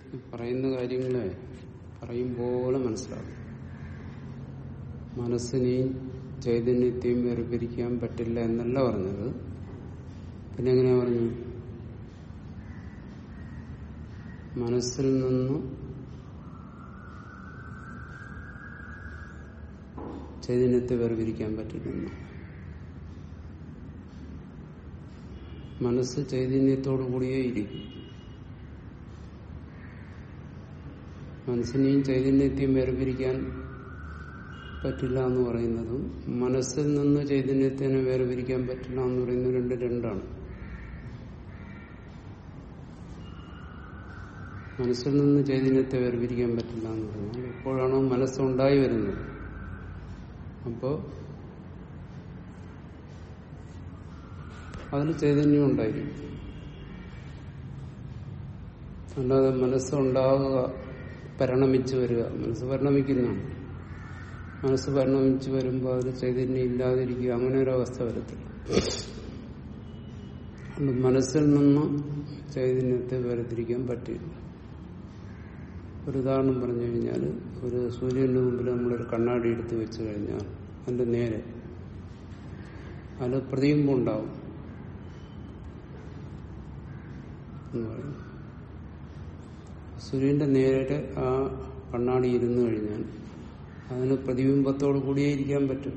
ഈ പറയുന്ന കാര്യങ്ങളെ പറയും പോലെ മനസ്സിലാവും മനസ്സിനെയും ചൈതന്യത്തെയും വേർപിരിക്കാൻ പറ്റില്ല എന്നല്ല പറഞ്ഞത് പിന്നെ എങ്ങനെയാ പറഞ്ഞു മനസ്സിൽ നിന്ന് ചൈതന്യത്തെ വേർപിരിക്കാൻ പറ്റില്ലെന്ന് മനസ്സ് ചൈതന്യത്തോടു കൂടിയേ ഇരിക്കും മനസ്സിനെയും ചൈതന്യത്തെയും വേർപിരിക്കാൻ പറ്റില്ല എന്ന് പറയുന്നതും മനസ്സിൽ നിന്ന് ചൈതന്യത്തിനെ വേർപിരിക്കാൻ പറ്റില്ല എന്ന് പറയുന്നത് രണ്ട് രണ്ടാണ് മനസ്സിൽ നിന്ന് ചൈതന്യത്തെ വേർപിരിക്കാൻ പറ്റില്ല എന്ന് പറഞ്ഞാൽ എപ്പോഴാണോ മനസ്സുണ്ടായി വരുന്നത് അപ്പോ അതിൽ ചൈതന്യം ഉണ്ടായിരിക്കും അല്ലാതെ മനസ്സുണ്ടാവുക പരിണമിച്ചു വരിക മനസ്സ് പരിണമിക്കുന്നതാണ് മനസ്സ് പരിണമിച്ചു വരുമ്പോൾ അതിൽ ചൈതന്യം ഇല്ലാതിരിക്കുക അങ്ങനെ ഒരു അവസ്ഥ വരത്തില്ല അതുകൊണ്ട് മനസ്സിൽ നിന്ന് ചൈതന്യത്തെ വേർതിരിക്കാൻ പറ്റില്ല ഒരു ഉദാഹരണം പറഞ്ഞു കഴിഞ്ഞാൽ ഒരു സൂര്യന്റെ മുമ്പിൽ നമ്മളൊരു കണ്ണാടി എടുത്ത് വെച്ച് കഴിഞ്ഞാൽ അതിന്റെ നേരെ അത് പ്രതിബിംബം ഉണ്ടാവും എന്ന് പറയും സൂര്യന്റെ നേരെ ആ കണ്ണാടി ഇരുന്നു കഴിഞ്ഞാൽ അതിന് പ്രതിബിംബത്തോട് കൂടിയേ ഇരിക്കാൻ പറ്റും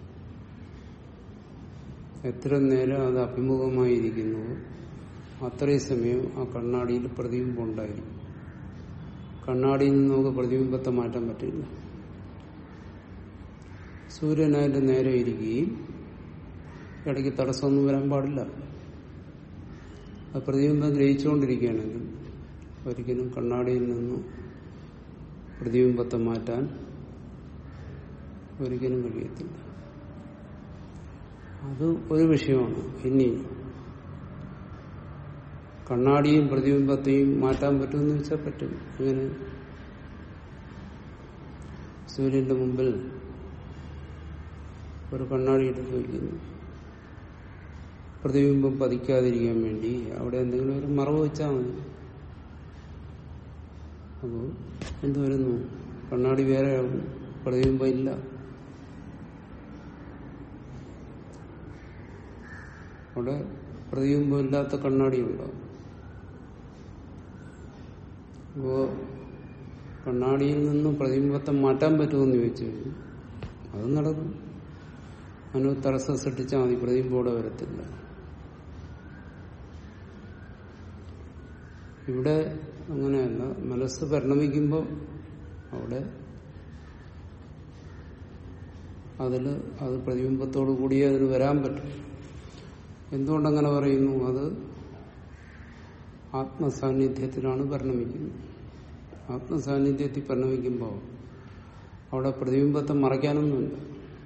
എത്ര നേരം അത് അഭിമുഖമായിരിക്കുന്നുവോ അത്രയും സമയം ആ കണ്ണാടിയിൽ പ്രതിബിംബം ഉണ്ടായിരിക്കും കണ്ണാടിയിൽ നിന്ന് നമുക്ക് പ്രതിബിംബത്തെ മാറ്റാൻ പറ്റില്ല സൂര്യൻ അതിന്റെ നേരെ ഇരിക്കുകയും ഇടയ്ക്ക് തടസ്സമൊന്നും വരാൻ പാടില്ല അത് പ്രതിബിംബം ഗ്രഹിച്ചുകൊണ്ടിരിക്കുകയാണെങ്കിൽ ഒരിക്കലും കണ്ണാടിയിൽ നിന്ന് പ്രതിബിംബത്തെ മാറ്റാൻ ഒരിക്കലും കഴിയത്തില്ല അത് ഒരു വിഷയമാണ് ഇനി കണ്ണാടിയും പ്രതിബിംബത്തെയും മാറ്റാൻ പറ്റുമെന്ന് വെച്ചാൽ പറ്റും അങ്ങനെ സൂര്യന്റെ മുമ്പിൽ ഒരു കണ്ണാടി എടുത്ത് വയ്ക്കുന്നു പ്രതിബിംബം പതിക്കാതിരിക്കാൻ വേണ്ടി അവിടെ എന്തെങ്കിലും ഒരു മറവ് വെച്ചാൽ മതി അപ്പോൾ എന്ത് വരുന്നു കണ്ണാടി വേറെയാവും പ്രതിബിംബം ഇല്ല അവിടെ പ്രതിബിംബം ഇല്ലാത്ത കണ്ണാടി ഉണ്ടാവും അപ്പോ കണ്ണാടിയിൽ നിന്ന് പ്രതിബിംബത്തെ മാറ്റാൻ പറ്റുമെന്ന് ചോദിച്ചു കഴിഞ്ഞു അത് നടക്കും അതിന് തടസ്സം സൃഷ്ടിച്ചാൽ മതി പ്രതിബിംബം ഇവിടെ വരത്തില്ല ഇവിടെ അങ്ങനെയല്ല മനസ്സ് പരിണമിക്കുമ്പോൾ അവിടെ അതിൽ അത് പ്രതിബിംബത്തോടു കൂടിയേ അതിന് വരാൻ പറ്റും എന്തുകൊണ്ടങ്ങനെ പറയുന്നു അത് ആത്മസാന്നിധ്യത്തിലാണ് പരിണമിക്കുന്നത് ആത്മസാന്നിധ്യത്തിൽ പരിണമിക്കുമ്പോൾ അവിടെ പ്രതിബിംബത്തെ മറയ്ക്കാനൊന്നുമില്ല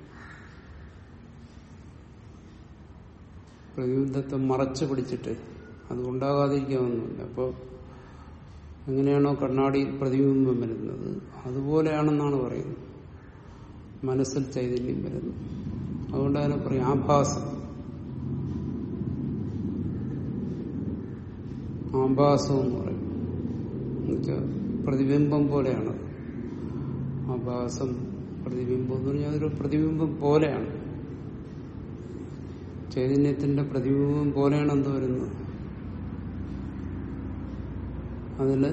പ്രതിബിംബത്തെ മറച്ചു പിടിച്ചിട്ട് അത് ഉണ്ടാകാതിരിക്കാവുന്നില്ല അപ്പോൾ എങ്ങനെയാണോ കണ്ണാടിയിൽ പ്രതിബിംബം വരുന്നത് അതുപോലെയാണെന്നാണ് പറയുന്നത് മനസ്സിൽ ചൈതന്യം വരുന്നത് അതുകൊണ്ട് അതിനെ പറയും ആഭാസം ആഭാസം എന്ന് പറയും എന്നുവെച്ചാൽ പ്രതിബിംബം പോലെയാണ് ആഭാസം പ്രതിബിംബം എന്ന് പറഞ്ഞാൽ അതൊരു പ്രതിബിംബം പോലെയാണ് ചൈതന്യത്തിന്റെ പ്രതിബിംബം പോലെയാണ് എന്ത് വരുന്നത് അതില്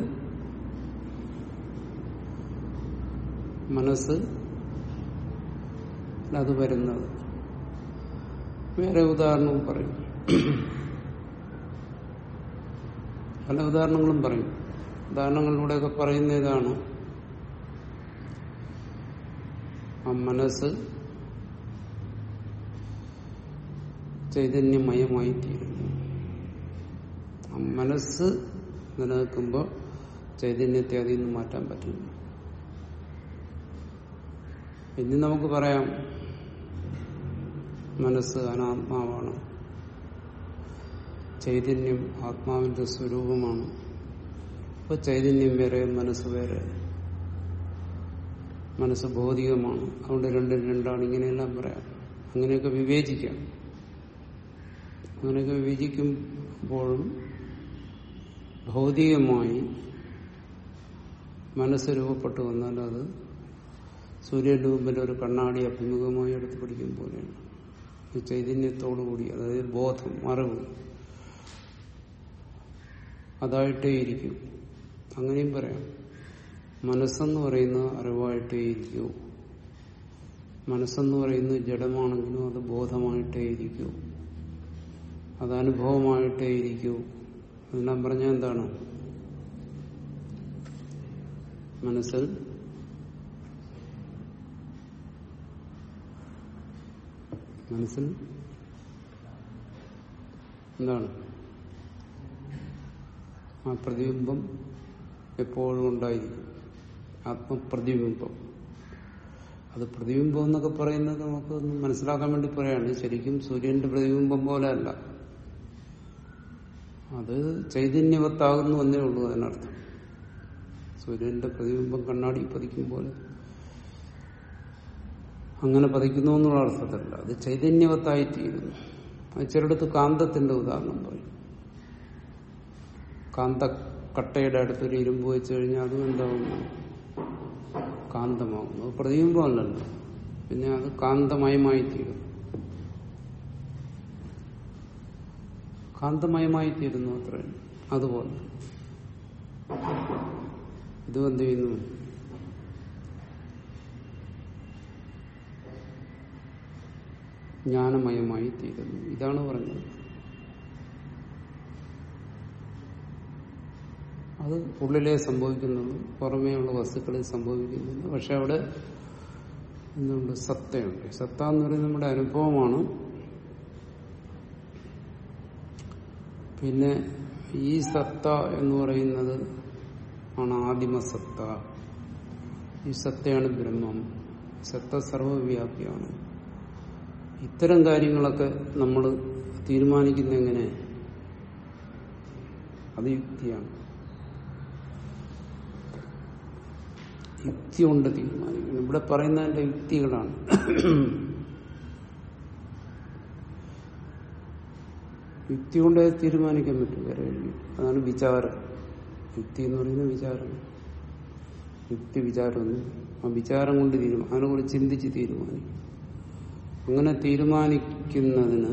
മനസ്സ് അത് വരുന്നത് വേറെ ഉദാഹരണവും പറയും പല ഉദാഹരണങ്ങളും പറയും ഉദാഹരണങ്ങളിലൂടെയൊക്കെ പറയുന്ന ഇതാണ് ആ മനസ്സ് ചൈതന്യമയമായി തീരുന്നു ആ മനസ്സ് നിലനിൽക്കുമ്പോൾ ചൈതന്യത്തെ അതിൽ നിന്ന് മാറ്റാൻ പറ്റില്ല ഇനി നമുക്ക് പറയാം മനസ്സ് അനാത്മാവാണ് ചൈതന്യം ആത്മാവിന്റെ സ്വരൂപമാണ് അപ്പോൾ ചൈതന്യം വേറെ മനസ്സ് വേറെ മനസ്സ് ഭൗതികമാണ് അതുകൊണ്ട് രണ്ടും രണ്ടാണ് ഇങ്ങനെയെല്ലാം പറയാം അങ്ങനെയൊക്കെ വിവേചിക്കാം അങ്ങനെയൊക്കെ വിവേചിക്കുമ്പോഴും ഭൗതികമായി മനസ്സ് രൂപപ്പെട്ടു വന്നാൽ അത് സൂര്യന്റെ മുമ്പിൽ ഒരു കണ്ണാടി അഭിമുഖമായി എടുത്ത് പിടിക്കും പോലെയാണ് ഈ ചൈതന്യത്തോടുകൂടി അതായത് ബോധം അറിവ് അതായിട്ടേ ഇരിക്കും അങ്ങനെയും പറയാം മനസ്സെന്ന് പറയുന്ന അറിവായിട്ടേ ഇരിക്കൂ മനസ്സെന്ന് പറയുന്നത് ജഡമാണെങ്കിലും അത് ബോധമായിട്ടേ ഇരിക്കൂ അത് അനുഭവമായിട്ടേ ഇരിക്കൂ എന്നെല്ലാം പറഞ്ഞാൽ എന്താണ് മനസ്സിൽ മനസ്സിൽ എന്താണ് ആ പ്രതിബിംബം എപ്പോഴും ഉണ്ടായിരിക്കും ആത്മപ്രതിബിംബം അത് പ്രതിബിംബം എന്നൊക്കെ പറയുന്നത് നമുക്കൊന്ന് മനസ്സിലാക്കാൻ വേണ്ടി പറയാണ് ശരിക്കും സൂര്യന്റെ പ്രതിബിംബം പോലെ അല്ല അത് ചൈതന്യവത്താകുന്നു എന്നേ ഉള്ളൂ അതിനർത്ഥം സൂര്യന്റെ പ്രതിബിംബം കണ്ണാടി പതിക്കും പോലെ അങ്ങനെ പതിക്കുന്നു എന്നുള്ള അർത്ഥത്തിലല്ല അത് ചൈതന്യവത്തായിത്തീരുന്നു അത് ചിലടത്ത് കാന്തത്തിന്റെ ഉദാഹരണം പറയും കാന്തക്കട്ടയുടെ അടുത്തൊരു ഇരുമ്പ് വെച്ച് കഴിഞ്ഞാൽ അതും എന്താവുന്നു കാന്തമാകുന്നു അത് പ്രതിബിംബമല്ലല്ലോ പിന്നെ അത് കാന്തമയമായി തീരുന്നു കാന്തമയമായി തീരുന്നു അത്ര അതുപോലെ ഇതും എന്ത് ചെയ്യുന്നു ജ്ഞാനമയമായി തീരുന്നു ഇതാണ് പറഞ്ഞത് അത് ഉള്ളിലേ സംഭവിക്കുന്നുള്ളൂ പുറമേയുള്ള വസ്തുക്കളിൽ സംഭവിക്കുന്നില്ല പക്ഷെ അവിടെ എന്തുണ്ട് സത്തയുണ്ട് സത്ത എന്ന് പറയുന്നത് നമ്മുടെ അനുഭവമാണ് പിന്നെ ഈ സത്ത എന്ന് പറയുന്നത് ആണ് ആദിമസത്ത ഈ സത്തയാണ് ബ്രഹ്മം സത്ത സർവവ്യാപിയാണ് ഇത്തരം കാര്യങ്ങളൊക്കെ നമ്മൾ തീരുമാനിക്കുന്ന എങ്ങനെ അത് യുക്തിയാണ് യുക്തി കൊണ്ട് തീരുമാനിക്കണം ഇവിടെ പറയുന്നതിന്റെ യുക്തികളാണ് യുക്തി കൊണ്ട് തീരുമാനിക്കാൻ പറ്റും വേറെ വഴി അതാണ് വിചാരം യുക്തി എന്ന് പറയുന്നത് വിചാരം യുക്തി വിചാരമൊന്നും ആ വിചാരം കൊണ്ട് തീരുമാനം അതിനെക്കുറിച്ച് ചിന്തിച്ച് തീരുമാനിക്കും അങ്ങനെ തീരുമാനിക്കുന്നതിന്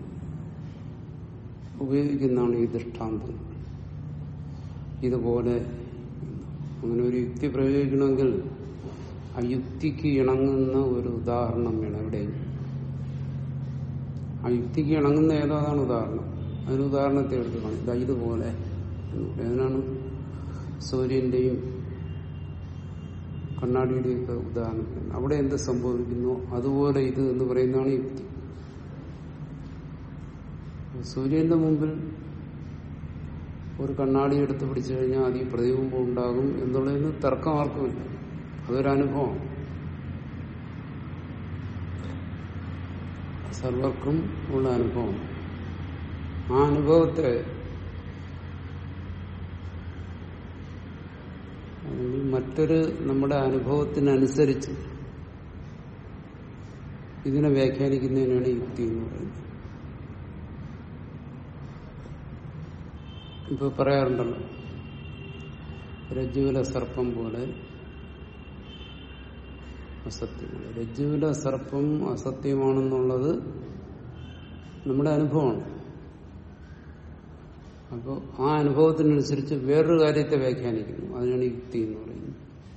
ഉപയോഗിക്കുന്നതാണ് ഈ ദൃഷ്ടാന്തം ഇതുപോലെ അങ്ങനെ ഒരു യുക്തി പ്രയോഗിക്കണമെങ്കിൽ ആ യുക്തിക്ക് ഇണങ്ങുന്ന ഒരു ഉദാഹരണം വേണം എവിടെയും ആ യുക്തിക്ക് ഇണങ്ങുന്ന ഏതോ അതാണ് ഉദാഹരണം അതിന് ഉദാഹരണത്തെ എടുത്ത് കാണും ഇതാ ഇതുപോലെ അതിനാണ് സൂര്യന്റെയും കണ്ണാടിയുടെയൊക്കെ ഉദാഹരണം അവിടെ എന്ത് സംഭവിക്കുന്നു അതുപോലെ ഇത് എന്ന് പറയുന്നതാണ് യുക്തി സൂര്യന്റെ മുമ്പിൽ ഒരു കണ്ണാടി എടുത്ത് പിടിച്ചു കഴിഞ്ഞാൽ അത് ഈ പ്രതിബിംബം ഉണ്ടാകും എന്നുള്ളതിന് തർക്കം ആർക്കുമില്ല അതൊരു അനുഭവം സർവർക്കും ഉള്ള അനുഭവം ആ അനുഭവത്തെ മറ്റൊരു നമ്മുടെ അനുഭവത്തിനനുസരിച്ച് ഇതിനെ വ്യാഖ്യാനിക്കുന്നതിനാണ് യുക്തി എന്ന് പറയുന്നത് ഇപ്പൊ പറയാറുണ്ടല്ലോ രജ്ജുവിലെ സർപ്പം പോലെ അസത്യമാണ് രജ്ജുവിലെ സർപ്പം അസത്യമാണെന്നുള്ളത് നമ്മുടെ അനുഭവമാണ് അപ്പോൾ ആ അനുഭവത്തിനനുസരിച്ച് വേറൊരു കാര്യത്തെ വ്യാഖ്യാനിക്കുന്നു അതിനാണ് യുക്തി എന്ന് പറയുന്നത്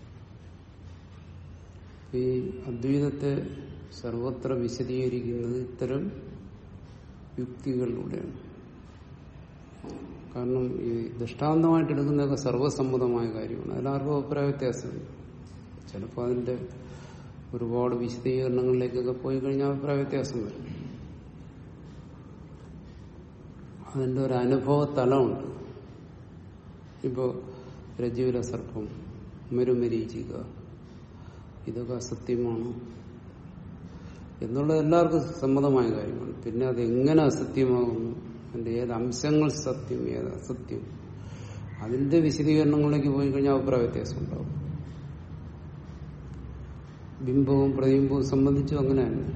ഈ അദ്വൈതത്തെ സർവത്ര വിശദീകരിക്കുന്നത് ഇത്തരം യുക്തികളിലൂടെയാണ് കാരണം ഈ ദൃഷ്ടാന്തമായിട്ട് എടുക്കുന്നതൊക്കെ സർവസമ്മതമായ കാര്യമാണ് അതിലാർക്കും അഭിപ്രായ വ്യത്യാസമില്ല ചിലപ്പോൾ അതിന്റെ ഒരുപാട് വിശദീകരണങ്ങളിലേക്കൊക്കെ പോയി കഴിഞ്ഞാൽ അഭിപ്രായ വ്യത്യാസം വരും അതിന്റെ ഒരു അനുഭവ തലമുണ്ട് ഇപ്പോ രജീവര സർപ്പം മരുമരീചിക ഇതൊക്കെ അസത്യമാണ് എന്നുള്ളത് എല്ലാവർക്കും സമ്മതമായ കാര്യമാണ് പിന്നെ അത് എങ്ങനെ അസത്യമാകുന്നു അതിന്റെ ഏത് അംശങ്ങൾ സത്യം ഏത് അസത്യം അതിന്റെ വിശദീകരണങ്ങളിലേക്ക് പോയി കഴിഞ്ഞാൽ അഭിപ്രായ വ്യത്യാസം ഉണ്ടാവും ബിംബവും പ്രതിബിംബവും സംബന്ധിച്ചും അങ്ങനെ തന്നെ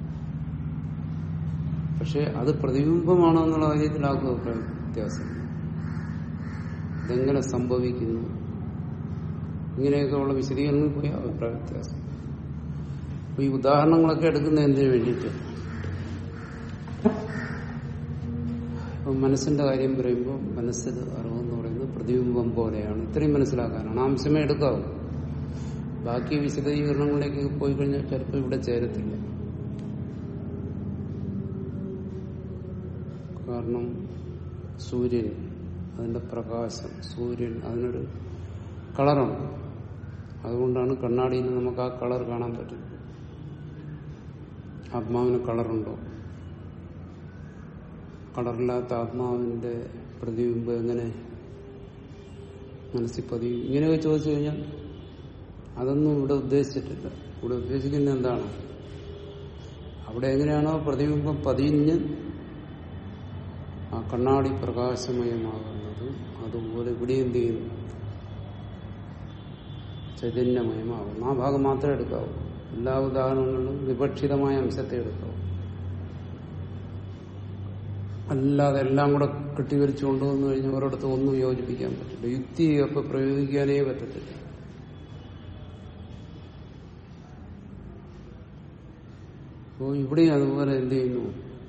പക്ഷെ അത് പ്രതിബിംബമാണോ എന്നുള്ള കാര്യത്തിൽ ആർക്കും അഭിപ്രായ വ്യത്യാസം ഇതെങ്ങനെ സംഭവിക്കുന്നു ഇങ്ങനെയൊക്കെ ഉള്ള വിശദീകരണങ്ങളിൽ പോയി അഭിപ്രായ വ്യത്യാസം അപ്പൊ ഈ ഉദാഹരണങ്ങളൊക്കെ എടുക്കുന്ന എന്തിനു വേണ്ടിയിട്ട് ഇപ്പൊ മനസ്സിന്റെ കാര്യം പറയുമ്പോൾ മനസ്സിൽ അറിവെന്ന് പറയുന്നത് പ്രതിബിംബം പോലെയാണ് ഇത്രയും മനസ്സിലാക്കാനാണ് ആംശമേ എടുക്കാവൂ ബാക്കി വിശദീകരണങ്ങളിലേക്ക് പോയി കഴിഞ്ഞാൽ ചിലപ്പോൾ ഇവിടെ ചേരത്തില്ല കാരണം സൂര്യൻ അതിന്റെ പ്രകാശം സൂര്യൻ അതിനൊരു കളറുണ്ട് അതുകൊണ്ടാണ് കണ്ണാടിയിൽ നമുക്ക് ആ കളർ കാണാൻ പറ്റും ആത്മാവിന് കളറുണ്ടോ കളറില്ലാത്ത ആത്മാവിന്റെ പ്രതിബിംബം എങ്ങനെ മനസ്സിൽ പതിയും ഇങ്ങനെയൊക്കെ ചോദിച്ചു കഴിഞ്ഞാൽ അതൊന്നും ഇവിടെ ഉദ്ദേശിച്ചിട്ടില്ല ഇവിടെ ഉദ്ദേശിക്കുന്നത് എന്താണ് അവിടെ എങ്ങനെയാണോ പ്രതിബിംബം പതിഞ്ഞ് ആ കണ്ണാടി പ്രകാശമയമാകുന്നത് അതുപോലെ ഇവിടെ എന്ത് ചെയ്യുന്നു ചൈതന്യമയമാകുന്നു ആ ഭാഗം മാത്രമേ എടുക്കാവൂ എല്ലാ ഉദാഹരണങ്ങളിലും വിപക്ഷിതമായ അംശത്തെ എടുക്കാവൂ അല്ലാതെ എല്ലാം കൂടെ കെട്ടിവരിച്ചു കൊണ്ടുവന്നു കഴിഞ്ഞാൽ ഒരിടത്ത് ഒന്നും യോജിപ്പിക്കാൻ പറ്റില്ല യുക്തിയൊക്കെ പ്രയോഗിക്കാനേ പറ്റത്തില്ല അപ്പോൾ ഇവിടെയും അതുപോലെ എന്ത് ചെയ്യുന്നു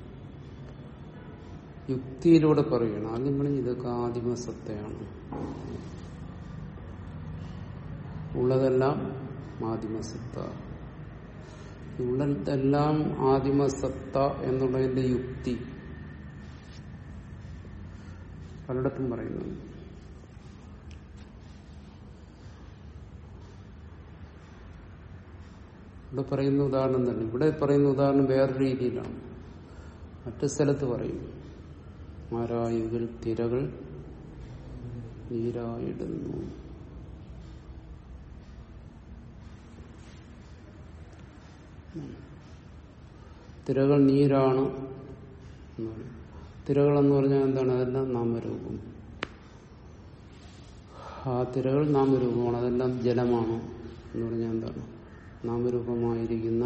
യുക്തിയിലൂടെ പറയുകയാണ് ആദ്യം പറഞ്ഞു ഇതൊക്കെ ആദിമസത്തയാണ് ഉള്ളതെല്ലാം ആദിമസത്ത ഉള്ളതെല്ലാം ആദിമസത്ത എന്നുള്ളതിന്റെ യുക്തി പലയിടത്തും പറയുന്നു ഇവിടെ പറയുന്ന ഉദാഹരണം തന്നെ ഇവിടെ പറയുന്ന ഉദാഹരണം വേറൊരു രീതിയിലാണ് മറ്റു സ്ഥലത്ത് പറയും മാരായുകൾ തിരകൾ നീരായിടുന്നു തിരകൾ നീരാണ് എന്ന് പറയും തിരകൾ എന്ന് പറഞ്ഞാൽ എന്താണ് അതെല്ലാം നാമരൂപം ആ തിരകൾ നാമരൂപമാണ് അതെല്ലാം ജലമാണ് എന്ന് പറഞ്ഞാൽ എന്താണ് നാമരൂപമായിരിക്കുന്ന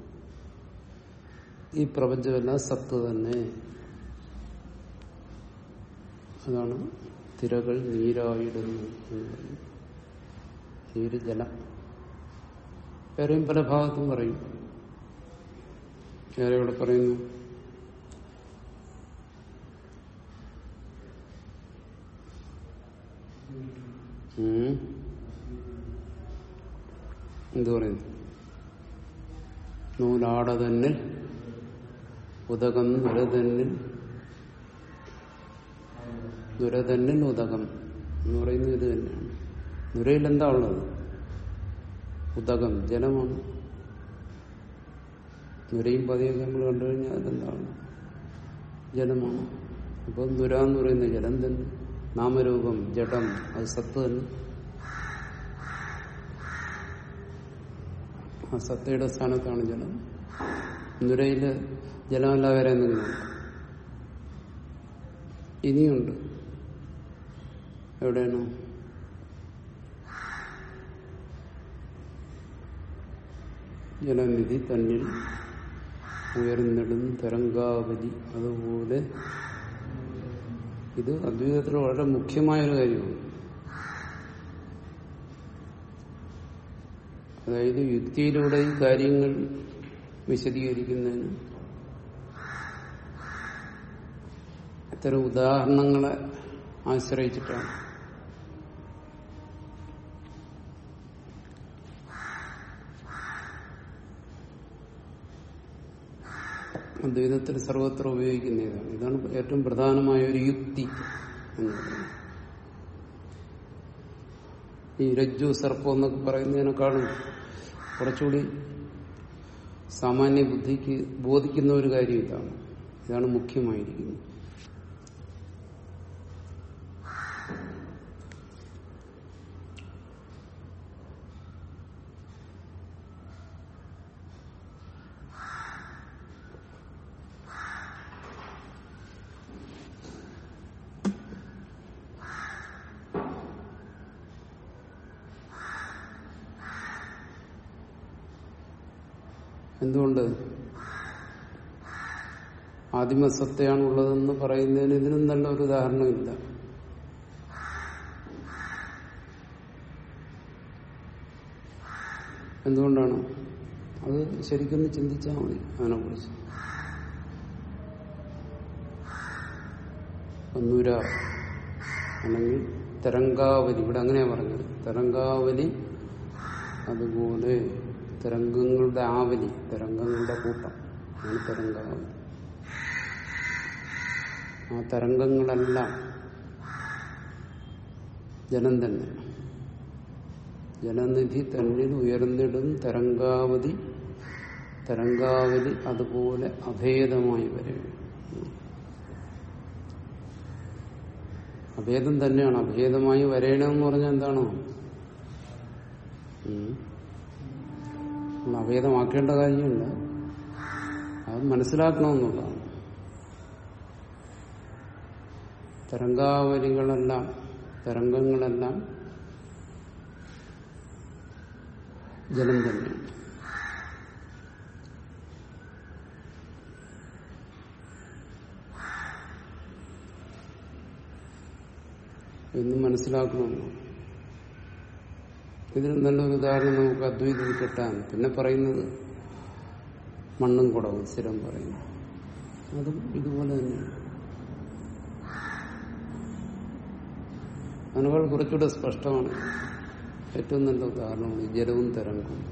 ഈ പ്രപഞ്ചമെല്ലാം സത്ത് തന്നെ അതാണ് തിരകൾ നീരായിടുന്നു എന്ന് പറയും നീര് ജലം വേറെയും പല ഭാഗത്തും പറയും വേറെ ഇവിടെ പറയുന്നു ഉം. എന്ത് പറയുന്നു നൂലാട തന്നിൽ ഉദകം നുരതന്നിൽ നുരതന്നിൽ ഉദകം എന്ന് പറയുന്നത് ഇത് തന്നെയാണ് നുരയിൽ എന്താ ഉള്ളത് ഉദകം ജലമാണ് നുരയും പതിയൊക്കെ നമ്മൾ കണ്ടു കഴിഞ്ഞാൽ അതെന്താണ് ജലമാണ് അപ്പോൾ നുര എന്ന് പറയുന്ന ജലം തന്നെ നാമരൂപം ജഡം അത് സത്ത് തന്നെ ആ സത്തയുടെ സ്ഥാനത്താണ് ജലം നുരയില് ജലമല്ല വേറെ എന്തെങ്കിലും ഉണ്ടോ? ഇനിയുണ്ട് എവിടെയാണ് ജലനിധി തന്നിൽ ഉയർന്നിടും തരംഗാവലി അതുപോലെ ഇത് അദ്വൈതത്തിൽ വളരെ മുഖ്യമായൊരു കാര്യമാണ് അതായത് യുക്തിയിലൂടെ ഈ കാര്യങ്ങൾ വിശദീകരിക്കുന്നതിന് ഇത്തരം ഉദാഹരണങ്ങളെ ആശ്രയിച്ചിട്ടാണ് അദ്വൈതത്തിൽ സർവത്ര ഉപയോഗിക്കുന്ന ഇതാണ് ഇതാണ് ഏറ്റവും പ്രധാനമായ ഒരു യുക്തി എന്ന് പറയുന്നത് ഈ രജ്ജു സർപ്പം എന്നൊക്കെ പറയുന്നതിനേക്കാളും കുറച്ചുകൂടി സാമാന്യ ബുദ്ധിക്ക് ബോധിക്കുന്ന ഒരു കാര്യം ഇതാണ് ഇതാണ് മുഖ്യമായിരിക്കുന്നത് എന്തുകൊണ്ട് ആദിമസത്തയാണ് ഉള്ളതെന്ന് പറയുന്നതിന് ഇതിനും നല്ല ഒരു ഉദാഹരണമില്ല എന്തുകൊണ്ടാണ് അത് ശരിക്കൊന്ന് ചിന്തിച്ചാൽ മതി അതിനെ കുറിച്ച് ഒന്നൂര അല്ലെങ്കിൽ തരംഗാവലി ഇവിടെ അങ്ങനെയാ പറഞ്ഞത് തരംഗാവലി അതുപോലെ തരംഗങ്ങളുടെ ആവലി തരംഗങ്ങളുടെ കൂട്ടം ആണ് തരംഗാവലി ആ തരംഗങ്ങളെല്ലാം ജലം തന്നെ ജലനിധി തന്നിൽ ഉയർന്നിടും തരംഗാവധി തരംഗാവലി അതുപോലെ അഭേദമായി വരും അഭേദം തന്നെയാണ് അഭേദമായി വരയണമെന്ന് പറഞ്ഞാൽ എന്താണോ ഉം. നമ്മൾ അഭേദമാക്കേണ്ട കാര്യമില്ല അത് മനസ്സിലാക്കണമെന്നുള്ളതാണ് തരംഗാവലികളെല്ലാം തരംഗങ്ങളെല്ലാം ജലം തന്നെയാണ് എന്ന് മനസ്സിലാക്കണമെന്ന് ഇതിന് നല്ലൊരു ഉദാഹരണം നമുക്ക് അദ്വൈതത്തിൽ കിട്ടാൻ പിന്നെ പറയുന്നത് മണ്ണും കുടവും സ്ഥിരം പറയുന്നു അതും ഇതുപോലെ തന്നെയാണ് അതിനേക്കാൾ കുറച്ചുകൂടെ സ്പഷ്ടമാണ് ഏറ്റവും നല്ല ഉദാഹരണമാണ് ഈ ജലവും തരംഗവും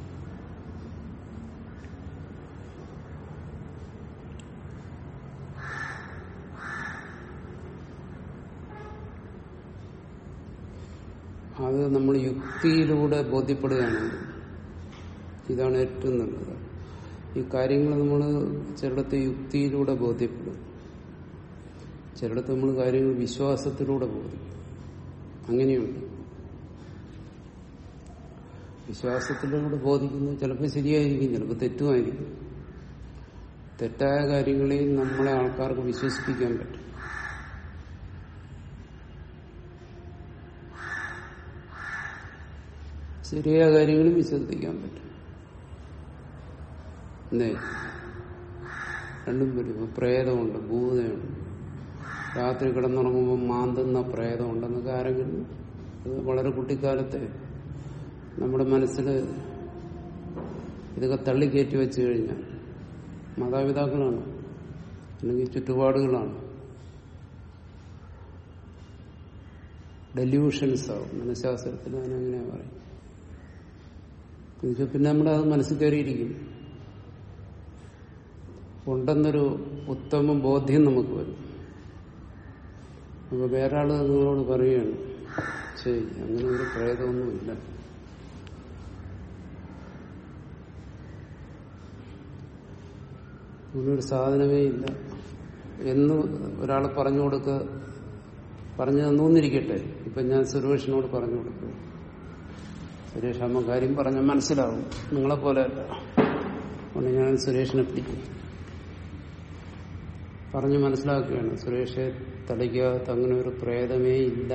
അത് നമ്മൾ യുക്തിയിലൂടെ ബോധ്യപ്പെടുകയാണെങ്കിൽ ഇതാണ് ഏറ്റവും നല്ലത് ഈ കാര്യങ്ങൾ നമ്മൾ ചിലടത്ത് യുക്തിയിലൂടെ ബോധ്യപ്പെടും ചിലടത്ത് നമ്മൾ കാര്യങ്ങൾ വിശ്വാസത്തിലൂടെ ബോധ്യപ്പെടും അങ്ങനെയുണ്ട് വിശ്വാസത്തിലൂടെ ബോധിക്കുന്നത് ചിലപ്പോൾ ശരിയായിരിക്കും ചിലപ്പോൾ തെറ്റുമായിരിക്കും തെറ്റായ കാര്യങ്ങളെയും നമ്മളെ ആൾക്കാർക്ക് വിശ്വസിപ്പിക്കാൻ പറ്റും ശരിയായ കാര്യങ്ങളും വിശ്വസിപ്പിക്കാൻ പറ്റും എന്തേ രണ്ടും വരും ഇപ്പൊ പ്രേതമുണ്ട് ഭൂതമുണ്ട് രാത്രി കിടന്നുറങ്ങുമ്പോൾ മാന്തുന്ന പ്രേതമുണ്ടെന്നൊക്കെ ആരെങ്കിലും ഇത് വളരെ കുട്ടിക്കാലത്തെ നമ്മുടെ മനസ്സിൽ ഇതൊക്കെ തള്ളിക്കയറ്റി വെച്ച് കഴിഞ്ഞാൽ മാതാപിതാക്കളാണ് അല്ലെങ്കിൽ ചുറ്റുപാടുകളാണ് ഡെല്യൂഷൻസ് ആവും മനഃശാസ്ത്രത്തിൽ അതിനെങ്ങനെയാ പറയും എന്നുവെച്ചാൽ പിന്നെ നമ്മുടെ അത് മനസ്സിൽ കയറിയിരിക്കും ഉണ്ടെന്നൊരു ഉത്തമ ബോധ്യം നമുക്ക് വരും അപ്പൊ വേറെ ആള് നിങ്ങളോട് പറയുകയാണ് ശരി അങ്ങനെ ഒരു പ്രേതമൊന്നുമില്ല അങ്ങനൊരു സാധനമേ ഇല്ല എന്ന് ഒരാൾ പറഞ്ഞു കൊടുക്ക പറഞ്ഞു തന്നൂന്നിരിക്കട്ടെ ഇപ്പൊ ഞാൻ സുരേഷിനോട് പറഞ്ഞു കൊടുക്കും സുരേഷ് അമ്മ കാര്യം പറഞ്ഞാൽ മനസ്സിലാവും നിങ്ങളെപ്പോലെ അല്ല അതുകൊണ്ട് ഞാൻ സുരേഷിനെ പിടിക്കും പറഞ്ഞു മനസ്സിലാക്കുകയാണ് സുരേഷെ തലയ്ക്കകത്ത് അങ്ങനെ ഒരു പ്രേതമേ ഇല്ല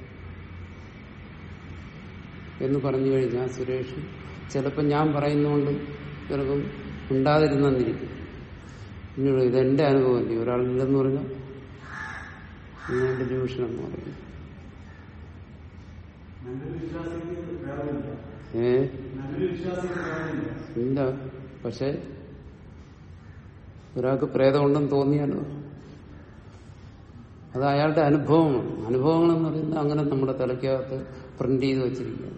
എന്ന് പറഞ്ഞു കഴിഞ്ഞാൽ സുരേഷ് ചിലപ്പോൾ ഞാൻ പറയുന്നതുകൊണ്ട് ചിലപ്പം ഉണ്ടാതിരുന്നിരിക്കും പിന്നീട് ഇതെന്റെ അനുഭവമല്ലേ ഒരാളില്ലെന്ന് പറഞ്ഞാൽ ഞാൻ ഡെലിവിഷൻ എന്ന് പറയും ഏ ഇല്ല പക്ഷെ ഒരാൾക്ക് പ്രേതമുണ്ടെന്ന് തോന്നിയാലോ അത് അയാളുടെ അനുഭവമാണ് അനുഭവങ്ങളെന്ന് പറയുന്നത് അങ്ങനെ നമ്മുടെ തലയ്ക്കകത്ത് പ്രിന്റ് ചെയ്ത് വെച്ചിരിക്കുകയാണ്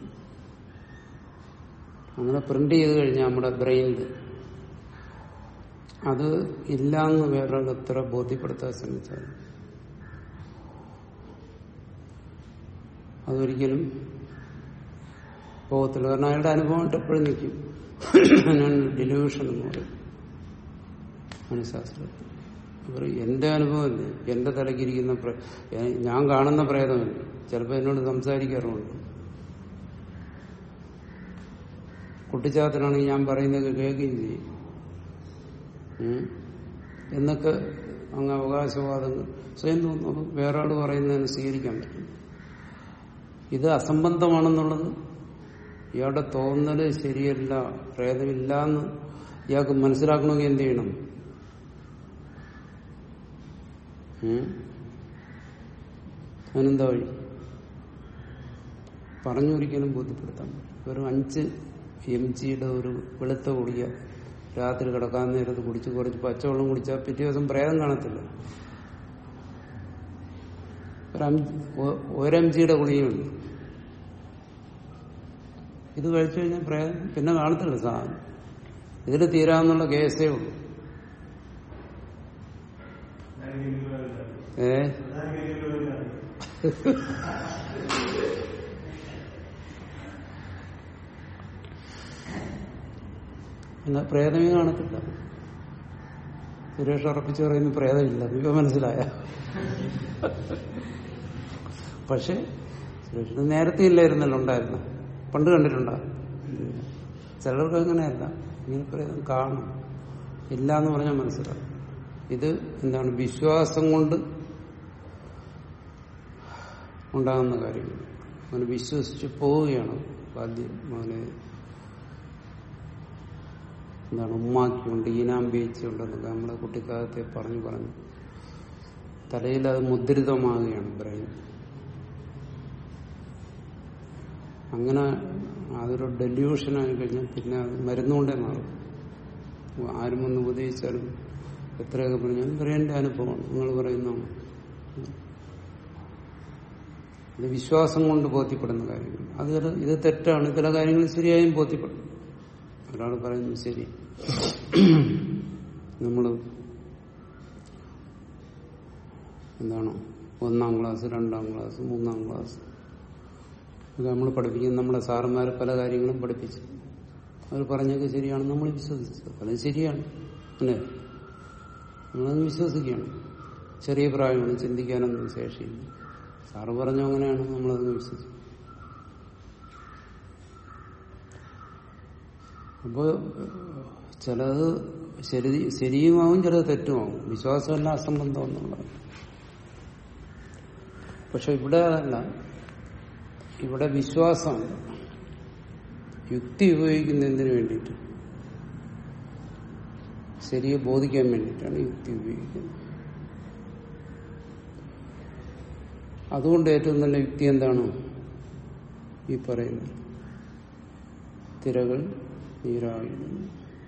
അങ്ങനെ പ്രിന്റ് ചെയ്ത് കഴിഞ്ഞാൽ നമ്മുടെ ബ്രെയിനിൽ അത് ഇല്ലാന്ന് വേറൊരാൾ എത്ര ബോധ്യപ്പെടുത്താൻ ശ്രമിച്ചാൽ അതൊരിക്കലും പോകത്തില്ല കാരണം അയാളുടെ അനുഭവമായിട്ട് എപ്പോഴും നിൽക്കും അതിനാണ് ഡിലൂഷൻ എന്ന് പറയും മനഃശാസ്ത്രത്തിൽ അവർ എന്റെ അനുഭവമല്ലേ എന്റെ തലക്കിരിക്കുന്ന പ്ര- ഏ- ഞാൻ കാണുന്ന പ്രേതമല്ല ചിലപ്പോൾ എന്നോട് സംസാരിക്കാറുണ്ട് കുട്ടിച്ചാത്തനാണെങ്കിൽ ഞാൻ പറയുന്നതൊക്കെ കേൾക്കുകയും ചെയ്യും ഉം. എന്നൊക്കെ അങ്ങ് അവകാശവാദങ്ങൾ സ്വയം തോന്നുന്നു വേറെ ആൾ പറയുന്നതിന് സ്വീകരിക്കാൻ പറ്റും ഇത് അസംബന്ധമാണെന്നുള്ളത് ഇയാളുടെ തോന്നല് ശരിയല്ല പ്രേതമില്ല എന്ന് ഇയാൾക്ക് മനസ്സിലാക്കണമെങ്കിൽ എന്ത് ചെയ്യണം ഉം? അതിനെന്താ വഴി പറഞ്ഞൊരിക്കലും ബോധ്യപ്പെടുത്താൻ പറ്റും വെറും അഞ്ച് എം ജിയുടെ ഒരു വെളുത്ത കുടിയ രാത്രി കിടക്കാൻ നേരത്ത് കുടിച്ച് കുറച്ച് പച്ചവെള്ളം കുടിച്ചാൽ പിറ്റേ ദിവസം പ്രേതം കാണത്തില്ല ഒരു അം- ഒ- ഒരു എം ജിയുടെ ഗുളികയുണ്ട് ഇത് കഴിച്ചു കഴിഞ്ഞാൽ പ്രേതം പിന്നെ കാണത്തില്ല സാധനം ഇതിൽ തീരാന്നുള്ള കേസേ ഉള്ളൂ ഏ എന്നാ പ്രേതമേ കാണത്തില്ല സുരേഷ് ഉറപ്പിച്ച് പറയുന്ന പ്രേതമില്ല ഇപ്പൊ മനസ്സിലായ പക്ഷെ സുരേഷിന് നേരത്തെ ഇല്ലായിരുന്നല്ലോ ഉണ്ടായിരുന്നു പണ്ട് കണ്ടിട്ടുണ്ടോ ഇല്ല. ചിലർക്ക് അങ്ങനെയല്ല ഇങ്ങനെ പ്രേതം കാണും ഇല്ല എന്ന് പറഞ്ഞാൽ മനസ്സിലാവും ഇത് എന്താണ് വിശ്വാസം കൊണ്ട് ഉണ്ടാകുന്ന കാര്യങ്ങൾ അങ്ങനെ വിശ്വസിച്ച് പോവുകയാണ് ആദ്യം അവനെ എന്താണ് ഉമ്മാക്കിയുണ്ട് ഈനാമ്പേച്ചുണ്ടെന്നൊക്കെ നമ്മളെ കുട്ടിക്കാലത്തെ പറഞ്ഞു പറഞ്ഞു തലയിൽ അത് മുദ്രിതമാകുകയാണ് ബ്രെയിൻ അങ്ങനെ അതൊരു ഡെല്യൂഷനായി കഴിഞ്ഞാൽ പിന്നെ അത് മരുന്നുകൊണ്ടേ മാറും ആരും ഒന്ന് ഉപദേശിച്ചാലും എത്രയൊക്കെ പറഞ്ഞാലും ബ്രെയിൻ്റെ അനുഭവമാണ് നിങ്ങൾ പറയുന്നതാണ് ഇത് വിശ്വാസം കൊണ്ട് ബോധ്യപ്പെടുന്ന കാര്യങ്ങൾ അത് ചില- ഇത് തെറ്റാണ് ചില കാര്യങ്ങൾ ശരിയായും ബോധ്യപ്പെടും ഒരാൾ പറയുന്നു ശരി നമ്മൾ എന്താണ് ഒന്നാം ക്ലാസ് രണ്ടാം ക്ലാസ് മൂന്നാം ക്ലാസ് ഇത് നമ്മൾ പഠിപ്പിക്കുന്ന നമ്മുടെ സാറന്മാർ പല കാര്യങ്ങളും പഠിപ്പിച്ചു അവർ പറഞ്ഞൊക്കെ ശരിയാണ് നമ്മൾ വിശ്വസിച്ചത് പലതും ശരിയാണ് അല്ലേ നമ്മളത് വിശ്വസിക്കുകയാണ് ചെറിയ പ്രായമാണ് ചിന്തിക്കാനൊന്നും ശേഷിയില്ല സാറ് പറഞ്ഞു അങ്ങനെയാണ് നമ്മളത് വിശ്വസിച്ചു അപ്പോൾ ചിലത് ശരി ശരിയുമാവും ചിലത് തെറ്റുമാവും വിശ്വാസമല്ല അസംബന്ധം എന്നുള്ളത് പക്ഷെ ഇവിടെ അതല്ല ഇവിടെ വിശ്വാസമല്ല യുക്തി ഉപയോഗിക്കുന്നതിന് വേണ്ടിയിട്ട് ശരിയെ ബോധിക്കാൻ വേണ്ടിയിട്ടാണ് യുക്തി ഉപയോഗിക്കുന്നത് അതുകൊണ്ട് ഏറ്റവും നല്ല യുക്തി എന്താണ് ഈ പറയുന്നത് തിരകൾ നീരാഴുന്നു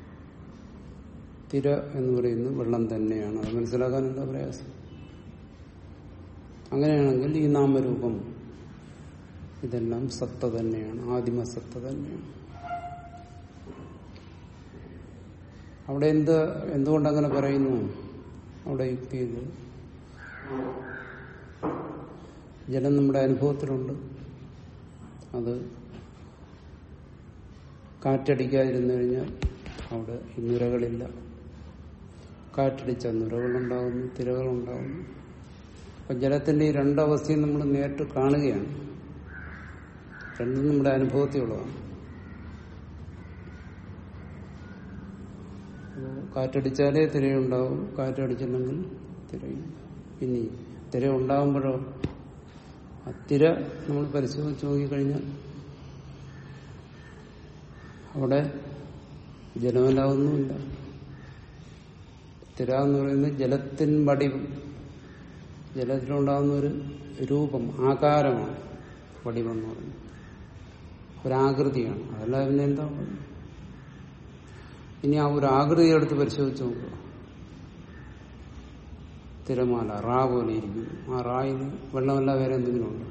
തിര എന്ന് പറയുന്നത് വെള്ളം തന്നെയാണ് അത് മനസ്സിലാക്കാൻ എന്താ പ്രയാസം അങ്ങനെയാണെങ്കിൽ ഈ നാമരൂപം ഇതെല്ലാം സത്ത തന്നെയാണ് ആദിമ സത്ത തന്നെയാണ് അവിടെ എന്ത് എന്തുകൊണ്ട് അങ്ങനെ പറയുന്നു അവിടെ യുക്തി ഇത് ജലം നമ്മുടെ അനുഭവത്തിലുണ്ട് അത് കാറ്റടിക്കാതിരുന്നു കഴിഞ്ഞാൽ അവിടെ ഈ നുരകളില്ല കാറ്റടിച്ച നുരകളുണ്ടാകുന്നു തിരകളുണ്ടാകുന്നു അപ്പൊ ജലത്തിന്റെ ഈ രണ്ടവസ്ഥയും നമ്മൾ നേരിട്ട് കാണുകയാണ് രണ്ടും നമ്മുടെ അനുഭവത്തിലുള്ളതാണ് അപ്പോ കാറ്റടിച്ചാലേ തിരയുണ്ടാവും കാറ്റടിച്ചില്ലെങ്കിൽ തിരയില്ല പിന്നെ തിര ഉണ്ടാകുമ്പോഴോ ആ തിര നമ്മൾ പരിശോധിച്ച് നോക്കിക്കഴിഞ്ഞാൽ അവിടെ ജലമല്ലാതൊന്നുമില്ല തിര എന്ന് പറയുന്നത് ജലത്തിൻ വടിവ് ജലത്തിലുണ്ടാകുന്ന ഒരു രൂപം ആകാരമാണ് വടിവെന്ന് പറയുന്നത് ഒരാകൃതിയാണ് അതല്ല പിന്നെ എന്താ ഉള്ളത്? ഇനി ആ ഒരു ആകൃതി എടുത്ത് പരിശോധിച്ച് നോക്കുക തിരമാല റാ പോലെ ഇരിക്കുന്നു ആ റായിൽ വെള്ളമല്ല വേറെ എന്തെങ്കിലും ഉണ്ടോ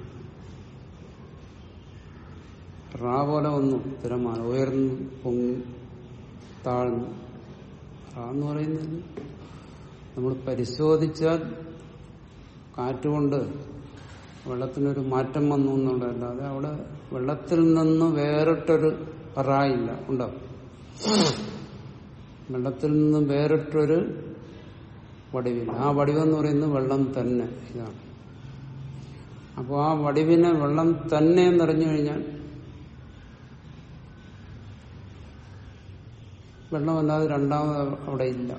റാ പോലെ വന്നു തിരമാല ഉയർന്നു പൊങ്ങി താഴ്ന്നു റാ എന്ന് പറയുന്നത് നമ്മൾ പരിശോധിച്ചാൽ കാറ്റുകൊണ്ട് വെള്ളത്തിനൊരു മാറ്റം വന്നു എന്നുള്ളതല്ലാതെ അവിടെ വെള്ളത്തിൽ നിന്ന് വേറിട്ടൊരു റായില്ല ഉണ്ടോ വെള്ളത്തിൽ നിന്ന് വേറിട്ടൊരു വടിവില്ല ആ വടിവെന്ന് പറയുന്നത് വെള്ളം തന്നെ ഇതാണ് അപ്പോൾ ആ വടിവിനെ വെള്ളം തന്നെ എന്നറിഞ്ഞു കഴിഞ്ഞാൽ വെള്ളമല്ലാതെ രണ്ടാമത് അവിടെ ഇല്ല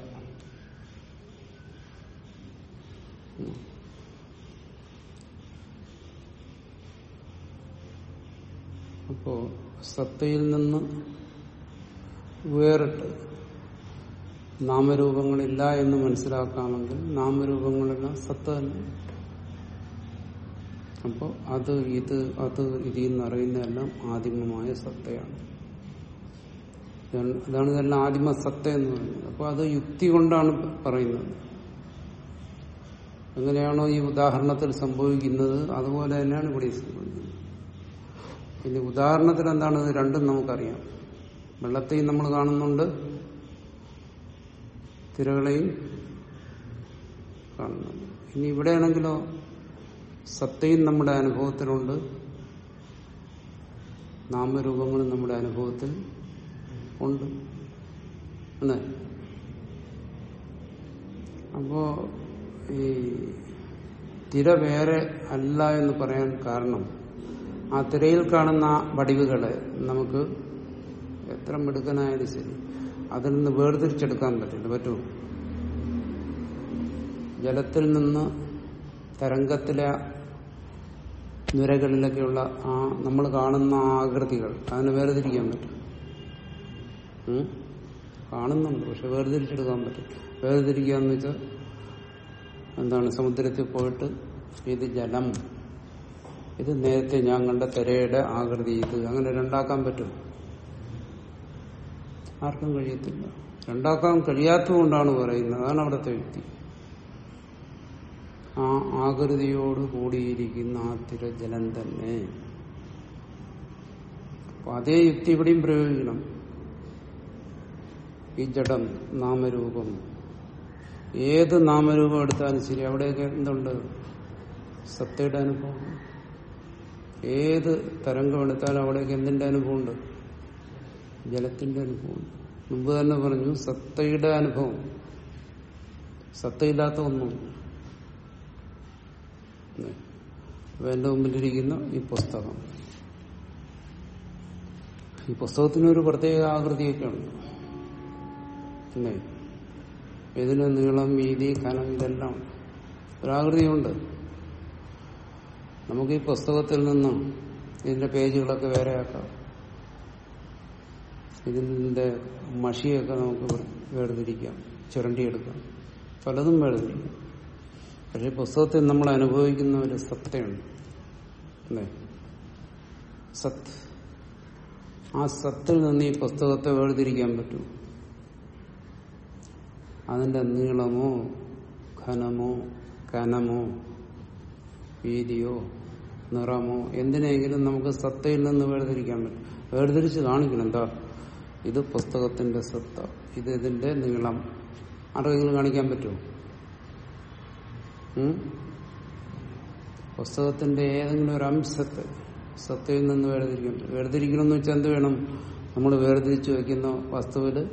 അപ്പോ സത്തയിൽ നിന്ന് വേറിട്ട് നാമരൂപങ്ങളില്ല എന്ന് മനസ്സിലാക്കാമെങ്കിൽ നാമരൂപങ്ങളെല്ലാം സത്ത തന്നെ അപ്പോൾ അത് ഇത് അത് ഇതിൽ നിന്ന് അറിയുന്നതെല്ലാം ആദിമമായ സത്തയാണ് ഇതാണ് ഇതാണ് ഇതെല്ലാം ആദിമസത്ത എന്ന് പറയുന്നത് അപ്പോൾ അത് യുക്തി കൊണ്ടാണ് പറയുന്നത് എങ്ങനെയാണോ ഈ ഉദാഹരണത്തിൽ സംഭവിക്കുന്നത് അതുപോലെ തന്നെയാണ് ഇവിടെ സംഭവിക്കുന്നത് പിന്നെ ഉദാഹരണത്തിൽ എന്താണ് ഇത് രണ്ടും നമുക്കറിയാം വെള്ളത്തെയും നമ്മൾ കാണുന്നുണ്ട് തിരകളെയും കാണുന്നുണ്ട് ഇനി ഇവിടെയാണെങ്കിലോ സത്തയും നമ്മുടെ അനുഭവത്തിലുണ്ട് നാമരൂപങ്ങളും നമ്മുടെ അനുഭവത്തിൽ ഉണ്ട് അല്ലേ അപ്പോ ഈ തിര വേറെ അല്ല എന്ന് പറയാൻ കാരണം ആ തിരയിൽ കാണുന്ന ആ വടിവുകളെ നമുക്ക് എത്ര മിടുക്കനായാലും ശരി അതിൽ നിന്ന് വേർതിരിച്ചെടുക്കാൻ പറ്റില്ല പറ്റുമോ ജലത്തിൽ നിന്ന് തരംഗത്തിലെ നുരകളിലൊക്കെയുള്ള ആ നമ്മൾ കാണുന്ന ആ ആകൃതികൾ അതിനെ വേർതിരിക്കാൻ പറ്റും ഉം? കാണുന്നുണ്ട് പക്ഷെ വേർതിരിച്ചെടുക്കാൻ പറ്റും വേർതിരിക്കുക എന്ന് വെച്ചാൽ എന്താണ് സമുദ്രത്തിൽ പോയിട്ട് ഇത് ജലം ഇത് നേരത്തെ ഞാൻ കണ്ട തിരയുടെ ആകൃതി ഇത് അങ്ങനെ രണ്ടാക്കാൻ പറ്റും ആർക്കും കഴിയത്തില്ല രണ്ടാക്കാൻ കഴിയാത്തതുകൊണ്ടാണ് പറയുന്നത് അതാണ് അവിടുത്തെ വ്യക്തി ആ ആകൃതിയോട് കൂടിയിരിക്കുന്ന ആ തിരജലം തന്നെ അപ്പൊ അതേ യുക്തി ഇവിടെയും പ്രയോഗിക്കണം ഈ ജഡം നാമരൂപം ഏത് നാമരൂപം എടുത്താലും ശരി അവിടെയൊക്കെ എന്തുണ്ട് സത്തയുടെ അനുഭവം ഏത് തരംഗം എടുത്താലും അവിടെയൊക്കെ എന്തിന്റെ അനുഭവമുണ്ട് ജലത്തിന്റെ അനുഭവം മുമ്പ് തന്നെ പറഞ്ഞു സത്തയുടെ അനുഭവം സത്തയില്ലാത്ത ഒന്നും അപ്പൊ എന്റെ മുമ്പിലിരിക്കുന്ന ഈ പുസ്തകം ഈ പുസ്തകത്തിനൊരു പ്രത്യേക ആകൃതിയൊക്കെ ഉണ്ട് അല്ലേ ഇതിന് നീളം വീതി കനം ഇതെല്ലാം ഉണ്ട്. ഒരാകൃതിയുണ്ട് നമുക്ക് ഈ പുസ്തകത്തിൽ നിന്നും ഇതിന്റെ പേജുകളൊക്കെ വേറെയാക്കാം ഇതിന്റെ മഷിയൊക്കെ നമുക്ക് വേർതിരിക്കാം ചുരണ്ടിയെടുക്കാം പലതും വേർതിരിക്കാം പക്ഷെ പുസ്തകത്തിൽ നമ്മൾ അനുഭവിക്കുന്ന ഒരു സത്തയുണ്ട് അല്ലേ സത്ത് ആ സത്തിൽ നിന്ന് ഈ പുസ്തകത്തെ വേർതിരിക്കാൻ പറ്റും അതിന്റെ നീളമോ ഘനമോ കനമോ വീതിയോ നിറമോ എന്തിനെങ്കിലും നമുക്ക് സത്തയിൽ നിന്ന് വേർതിരിക്കാൻ പറ്റും വേർതിരിച്ച് കാണിക്കണം എന്താ ഇത് പുസ്തകത്തിന്റെ സത്ത ഇത് ഇതിന്റെ നീളം ആർക്കെങ്കിലും കാണിക്കാൻ പറ്റുമോ ഉം? പുസ്തകത്തിന്റെ ഏതെങ്കിലും ഒരു അംശത്തെ സത്തയിൽ നിന്ന് വേർതിരിക്കാൻ പറ്റും വേർതിരിക്കണം എന്ന് വെച്ചാൽ എന്ത് വേണം നമ്മൾ വേർതിരിച്ചു വെക്കുന്ന വസ്തുവില്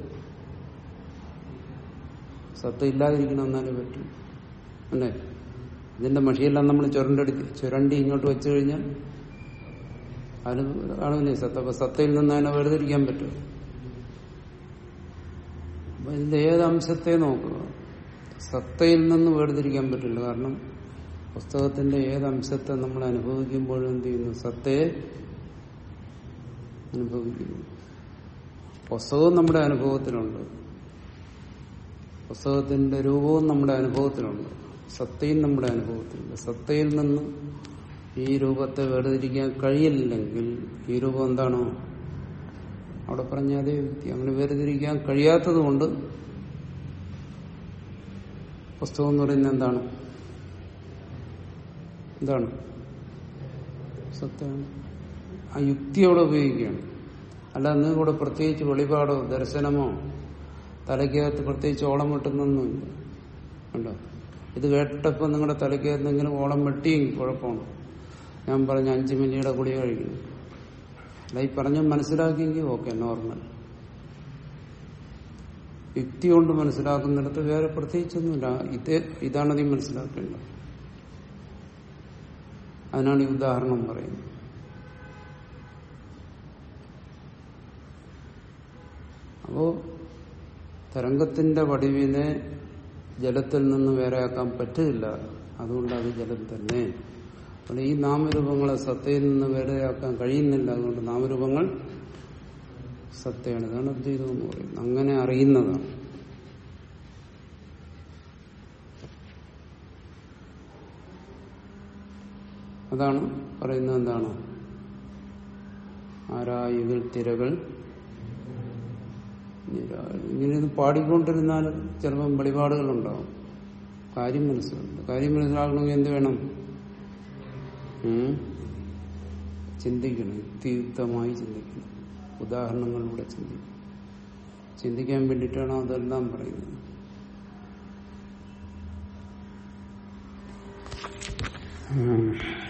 സത്ത ഇല്ലാതിരിക്കണം എന്നാലേ പറ്റും അല്ലേ ഇതിന്റെ മഷിയെല്ലാം നമ്മൾ ചുരണ്ടെടി ചുരണ്ടി ഇങ്ങോട്ട് വെച്ചു കഴിഞ്ഞാൽ അതിന് ആണില്ലേ സത്ത അപ്പൊ സത്തയിൽ നിന്ന് അതിനെ വേർതിരിക്കാൻ പറ്റും അപ്പൊ ഇതിന്റെ ഏത് അംശത്തെ നോക്കുക സത്തയിൽ നിന്ന് വേർതിരിക്കാൻ പറ്റില്ല കാരണം പുസ്തകത്തിന്റെ ഏത് അംശത്തെ നമ്മൾ അനുഭവിക്കുമ്പോഴും എന്ത് ചെയ്യുന്നു സത്തയെ അനുഭവിക്കുന്നു പുസ്തകവും നമ്മുടെ അനുഭവത്തിലുണ്ട് പുസ്തകത്തിന്റെ രൂപവും നമ്മുടെ അനുഭവത്തിലുണ്ട് സത്തയും നമ്മുടെ അനുഭവത്തിലുണ്ട് സത്തയിൽ നിന്ന് ഈ രൂപത്തെ വേർതിരിക്കാൻ കഴിയില്ലെങ്കിൽ ഈ രൂപം എന്താണോ അവിടെ പറഞ്ഞ അതേ വ്യക്തി അങ്ങനെ വേർതിരിക്കാൻ കഴിയാത്തത് കൊണ്ട് പുസ്തകം എന്ന് പറയുന്നത് എന്താണ് എന്താണ് സത്യമാണ് ആ യുക്തി അവിടെ ഉപയോഗിക്കുകയാണ് അല്ല അന്ന് കൂടെ പ്രത്യേകിച്ച് വെളിപാടോ ദർശനമോ തലയ്ക്കകത്ത് പ്രത്യേകിച്ച് ഓളം വെട്ടുന്നൊന്നുമില്ല കണ്ടോ ഇത് കേട്ടപ്പോൾ നിങ്ങളുടെ തലയ്ക്കകത്ത് എന്തെങ്കിലും ഓളം വെട്ടിയെങ്കിൽ കുഴപ്പമാണ് ഞാൻ പറഞ്ഞ അഞ്ച് മില്ലിയുടെ ഗുളിക കഴിക്കുന്നു അല്ല ഈ പറഞ്ഞ മനസ്സിലാക്കിയെങ്കിൽ ഓക്കെ നോർമൽ യുക്തി കൊണ്ട് മനസ്സിലാക്കുന്നിടത്ത് വേറെ പ്രത്യേകിച്ചൊന്നുമില്ല ഇത് ഇതാണ് നീ മനസ്സിലാക്കേണ്ടത് അതിനാണ് ഈ ഉദാഹരണം പറയുന്നത് അപ്പോ തരംഗത്തിന്റെ വടിവിനെ ജലത്തിൽ നിന്ന് വേറെയാക്കാൻ പറ്റില്ല അതുകൊണ്ട് അത് ജലം തന്നെ അപ്പോൾ ഈ നാമരൂപങ്ങളെ സത്തയിൽ നിന്ന് വേറെയാക്കാൻ കഴിയുന്നില്ല അതുകൊണ്ട് നാമരൂപങ്ങൾ സത്തയാണ് ഇതാണ് അദ്വൈതം എന്ന് പറയുന്നത് അങ്ങനെ അറിയുന്നതാണ് അതാണ് പറയുന്നത് എന്താണ് ആരായുകിൽ തിരകൾ ഇങ്ങനെ ഇത് പാടിക്കൊണ്ടിരുന്നാൽ ചിലപ്പം വെളിപാടുകളുണ്ടാവും കാര്യം മനസ്സിലുണ്ട് കാര്യം മനസ്സിലാക്കണമെങ്കിൽ എന്ത് വേണം ഉം? ചിന്തിക്കണം യുക്തിയുക്തമായി ചിന്തിക്കണം ഉദാഹരണങ്ങളിലൂടെ ചിന്തിക്കണം ചിന്തിക്കാൻ വേണ്ടിയിട്ടാണ് അതെല്ലാം പറയുന്നത് ഉം.